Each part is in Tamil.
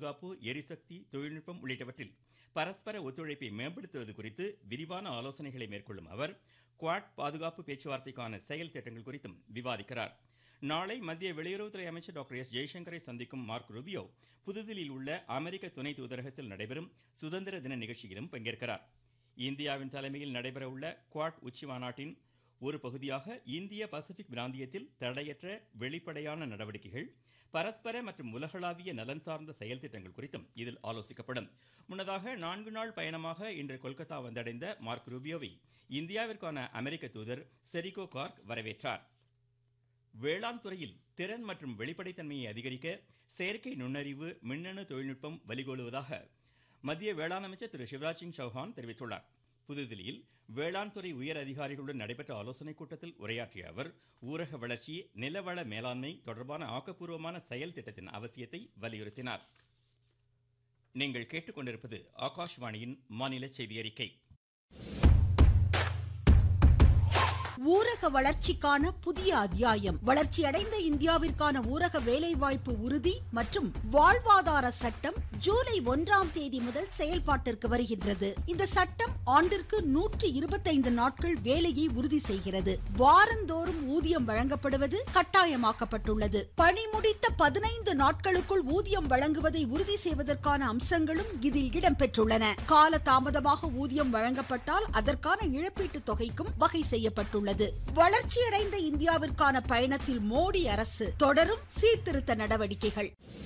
பாதுகாப்பு எரிசக்தி தொழில்நுட்பம் உள்ளிட்டவற்றில் பரஸ்பர ஒத்துழைப்பை மேம்படுத்துவது குறித்து விரிவான ஆலோசனைகளை மேற்கொள்ளும் அவர் குவாட் பாதுகாப்பு பேச்சுவார்த்தைக்கான செயல் திட்டங்கள் குறித்தும் விவாதிக்கிறார் நாளை மத்திய வெளியுறவுத்துறை அமைச்சர் டாக்டர் எஸ் ஜெய்சங்கரை சந்திக்கும் மார்க் ரூபியோ புதுதில்லியில் உள்ள அமெரிக்க துணை தூதரகத்தில் நடைபெறும் சுதந்திர தின நிகழ்ச்சியிலும் பங்கேற்கிறார் இந்தியாவின் தலைமையில் நடைபெறவுள்ள குவாட் உச்சி மாநாட்டின் ஒரு பகுதியாக இந்திய பசிபிக் பிராந்தியத்தில் தடையற்ற வெளிப்படையான நடவடிக்கைகள் பரஸ்பர மற்றும் உலகளாவிய நலன் சார்ந்த செயல் திட்டங்கள் குறித்தும் இதில் ஆலோசிக்கப்படும் முன்னதாக நான்கு நாள் பயணமாக இன்று கொல்கத்தா வந்தடைந்த மார்க் ரூபியோவை இந்தியாவிற்கான அமெரிக்க தூதர் செரிகோ கார்க் வரவேற்றார் வேளாண் துறையில் திறன் மற்றும் வெளிப்படைத்தன்மையை அதிகரிக்க செயற்கை நுண்ணறிவு மின்னணு தொழில்நுட்பம் வழிகோலுவதாக மத்திய வேளாண் அமைச்சர் திரு சிவராஜ் சிங் சௌஹான் தெரிவித்துள்ளார் புதுதில்லியில் வேளாண் துறை உயர் அதிகாரிகளுடன் நடைபெற்ற ஆலோசனைக் கூட்டத்தில் உரையாற்றிய அவர் ஊரக வளர்ச்சி நிலவள மேலாண்மை தொடர்பான ஆக்கப்பூர்வமான செயல் திட்டத்தின் அவசியத்தை வலியுறுத்தினார் நீங்கள் கேட்டுக்கொண்டிருப்பது ஆகாஷ்வாணியின் மாநில செய்தி அறிக்கை ஊரக வளர்ச்சிக்கான புதிய அத்தியாயம் வளர்ச்சியடைந்த இந்தியாவிற்கான ஊரக வேலைவாய்ப்பு உறுதி மற்றும் வாழ்வாதார சட்டம் ஜூலை ஒன்றாம் தேதி முதல் செயல்பாட்டிற்கு வருகின்றது இந்த சட்டம் ஆண்டிற்கு நூற்றி இருபத்தைந்து நாட்கள் வேலையை உறுதி செய்கிறது வாரந்தோறும் ஊதியம் வழங்கப்படுவது கட்டாயமாக்கப்பட்டுள்ளது பணி முடித்த பதினைந்து நாட்களுக்குள் ஊதியம் வழங்குவதை உறுதி செய்வதற்கான அம்சங்களும் இதில் இடம்பெற்றுள்ளன கால தாமதமாக ஊதியம் வழங்கப்பட்டால் அதற்கான இழப்பீட்டுத் தொகைக்கும் வகை செய்யப்பட்டுள்ளது உள்ளது வளர்ச்சியடைந்த இந்தியாவிற்கான பயணத்தில் மோடி அரசு தொடரும் சீர்திருத்த நடவடிக்கைகள்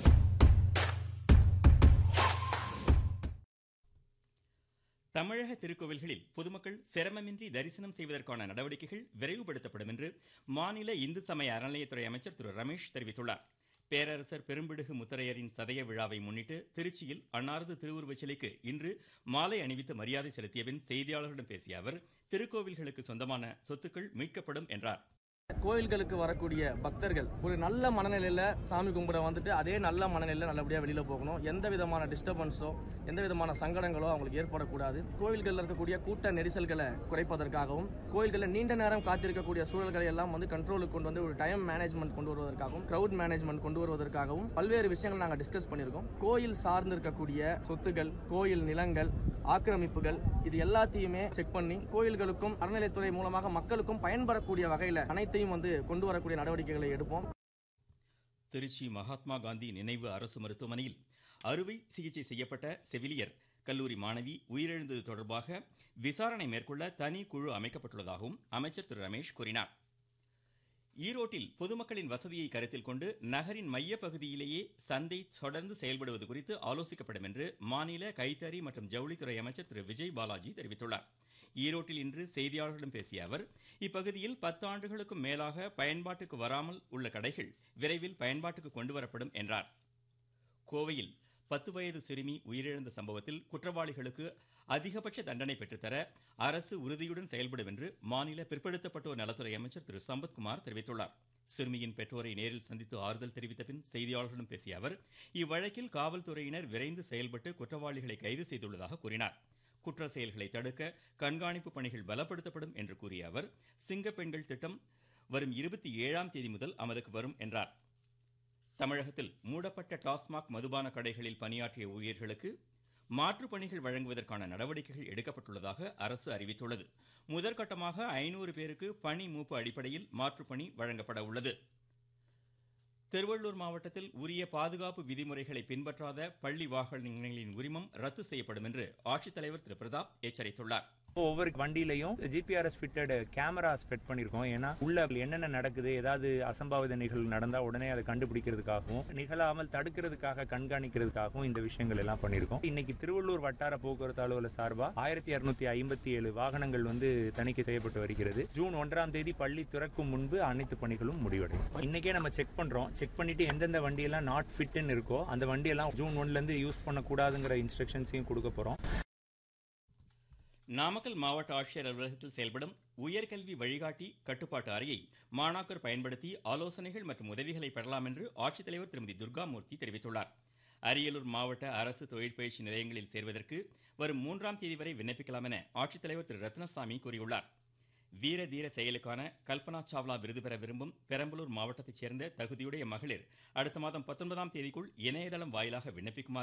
தமிழக திருக்கோவில்களில் பொதுமக்கள் சிரமமின்றி தரிசனம் செய்வதற்கான நடவடிக்கைகள் விரைவுபடுத்தப்படும் என்று மாநில இந்து சமய அறநிலையத்துறை அமைச்சர் திரு ரமேஷ் தெரிவித்துள்ளார் பேரரசர் பெரும்பிடுகு முத்தரையரின் சதய விழாவை முன்னிட்டு திருச்சியில் அன்னாரது திருவுருவச் சிலைக்கு இன்று மாலை அணிவித்து மரியாதை செலுத்திய பின் செய்தியாளர்களிடம் பேசிய அவர் திருக்கோவில்களுக்கு சொந்தமான சொத்துக்கள் மீட்கப்படும் என்றார் கோயில்களுக்கு வரக்கூடிய பக்தர்கள் ஒரு நல்ல மனநிலையில சாமி கும்பிட வந்துட்டு அதே நல்ல மனநிலையில நல்லபடியா வெளியில போகணும் எந்த விதமான டிஸ்டர்பன்ஸோ எந்த விதமான சங்கடங்களோ அவங்களுக்கு ஏற்படக்கூடாது கோயில்களில் இருக்கக்கூடிய கூட்ட நெரிசல்களை குறைப்பதற்காகவும் கோயில்களில் நீண்ட நேரம் காத்திருக்கக்கூடிய சூழல்களை எல்லாம் வந்து கண்ட்ரோலுக்கு கொண்டு வந்து ஒரு டைம் மேனேஜ்மெண்ட் கொண்டு வருவதற்காகவும் கிரவுட் மேனேஜ்மெண்ட் கொண்டு வருவதற்காகவும் பல்வேறு விஷயங்கள் நாங்கள் டிஸ்கஸ் பண்ணியிருக்கோம் கோயில் சார்ந்து இருக்கக்கூடிய சொத்துகள் கோயில் நிலங்கள் ஆக்கிரமிப்புகள் இது எல்லாத்தையுமே செக் பண்ணி கோயில்களுக்கும் அறநிலைத்துறை மூலமாக மக்களுக்கும் பயன்படக்கூடிய வகையில் அனைத்தையும் வந்து கொண்டு வரக்கூடிய நடவடிக்கைகளை எடுப்போம் திருச்சி மகாத்மா காந்தி நினைவு அரசு மருத்துவமனையில் அறுவை சிகிச்சை செய்யப்பட்ட செவிலியர் கல்லூரி மாணவி உயிரிழந்தது தொடர்பாக விசாரணை மேற்கொள்ள தனி குழு அமைக்கப்பட்டுள்ளதாகவும் அமைச்சர் திரு ரமேஷ் கூறினார் ஈரோட்டில் பொதுமக்களின் வசதியை கருத்தில் கொண்டு நகரின் மைய பகுதியிலேயே சந்தை தொடர்ந்து செயல்படுவது குறித்து ஆலோசிக்கப்படும் என்று மாநில கைத்தறி மற்றும் ஜவுளித்துறை அமைச்சர் திரு விஜய் பாலாஜி தெரிவித்துள்ளார் ஈரோட்டில் இன்று செய்தியாளர்களிடம் பேசிய அவர் இப்பகுதியில் பத்து ஆண்டுகளுக்கும் மேலாக பயன்பாட்டுக்கு வராமல் உள்ள கடைகள் விரைவில் பயன்பாட்டுக்கு கொண்டுவரப்படும் என்றார் கோவையில் பத்து வயது சிறுமி உயிரிழந்த சம்பவத்தில் குற்றவாளிகளுக்கு அதிகபட்ச தண்டனை பெற்றுத்தர அரசு உறுதியுடன் செயல்படும் என்று மாநில பிற்படுத்தப்பட்டோர் நலத்துறை அமைச்சர் திரு சம்பத்குமார் தெரிவித்துள்ளார் சிறுமியின் பெற்றோரை நேரில் சந்தித்து ஆறுதல் தெரிவித்த பின் செய்தியாளர்களிடம் பேசிய அவர் இவ்வழக்கில் காவல்துறையினர் விரைந்து செயல்பட்டு குற்றவாளிகளை கைது செய்துள்ளதாக கூறினார் குற்ற செயல்களை தடுக்க கண்காணிப்பு பணிகள் பலப்படுத்தப்படும் என்று கூறிய அவர் சிங்க பெண்கள் திட்டம் வரும் இருபத்தி ஏழாம் தேதி முதல் அமலுக்கு வரும் என்றார் தமிழகத்தில் மூடப்பட்ட டாஸ்மாக் மதுபான கடைகளில் பணியாற்றிய ஊழியர்களுக்கு மாற்றுப் பணிகள் வழங்குவதற்கான நடவடிக்கைகள் எடுக்கப்பட்டுள்ளதாக அரசு அறிவித்துள்ளது முதற்கட்டமாக ஐநூறு பேருக்கு பணி மூப்பு அடிப்படையில் மாற்றுப் பணி வழங்கப்பட உள்ளது திருவள்ளூர் மாவட்டத்தில் உரிய பாதுகாப்பு விதிமுறைகளை பின்பற்றாத பள்ளி வாகனங்களின் உரிமம் ரத்து செய்யப்படும் என்று ஆட்சித்தலைவர் திரு பிரதாப் எச்சரித்துள்ளார் ஒவ்வொரு வண்டியிலையும் ஜிபிஆர்எஸ் ஃபிட்டட் கேமராஸ் ஃபிட் பண்ணிருக்கோம் ஏன்னா உள்ள என்னென்ன நடக்குது ஏதாவது அசம்பாவித நிகழ்வு நடந்தா உடனே அதை கண்டுபிடிக்கிறதுக்காகவும் நிகழாமல் தடுக்கிறதுக்காக கண்காணிக்கிறதுக்காகவும் இந்த விஷயங்கள் எல்லாம் பண்ணிருக்கோம் இன்னைக்கு திருவள்ளூர் வட்டார போக்குவரத்து அலுவலர் சார்பா ஆயிரத்தி இருநூத்தி ஐம்பத்தி ஏழு வாகனங்கள் வந்து தணிக்கை செய்யப்பட்டு வருகிறது ஜூன் ஒன்றாம் தேதி பள்ளி திறக்கும் முன்பு அனைத்து பணிகளும் முடிவடையும் இன்னைக்கே நம்ம செக் பண்றோம் செக் பண்ணிட்டு எந்தெந்த வண்டியெல்லாம் நாட் ஃபிட்னு இருக்கோ அந்த வண்டியெல்லாம் ஜூன் ஒன்ல இருந்து யூஸ் பண்ணக்கூடாதுங்கிற இன்ஸ்ட்ரக்ஷன்ஸையும் கொடுக்க போறோம் நாமக்கல் மாவட்ட ஆட்சியர் அலுவலகத்தில் செயல்படும் உயர்கல்வி வழிகாட்டி கட்டுப்பாட்டு அறையை மாணாக்கர் பயன்படுத்தி ஆலோசனைகள் மற்றும் உதவிகளை பெறலாம் என்று ஆட்சித்தலைவர் திருமதி துர்காமூர்த்தி தெரிவித்துள்ளார் அரியலூர் மாவட்ட அரசு தொழிற்பயிற்சி நிலையங்களில் சேர்வதற்கு வரும் மூன்றாம் தேதி வரை விண்ணப்பிக்கலாம் என ஆட்சித்தலைவர் திரு ரத்னசாமி கூறியுள்ளார் வீர தீர செயலுக்கான கல்பனா சாவ்லா விருது பெற விரும்பும் பெரம்பலூர் மாவட்டத்தைச் சேர்ந்த தகுதியுடைய மகளிர் அடுத்த மாதம் பத்தொன்பதாம் தேதிக்குள் இணையதளம் வாயிலாக விண்ணப்பிக்குமாறு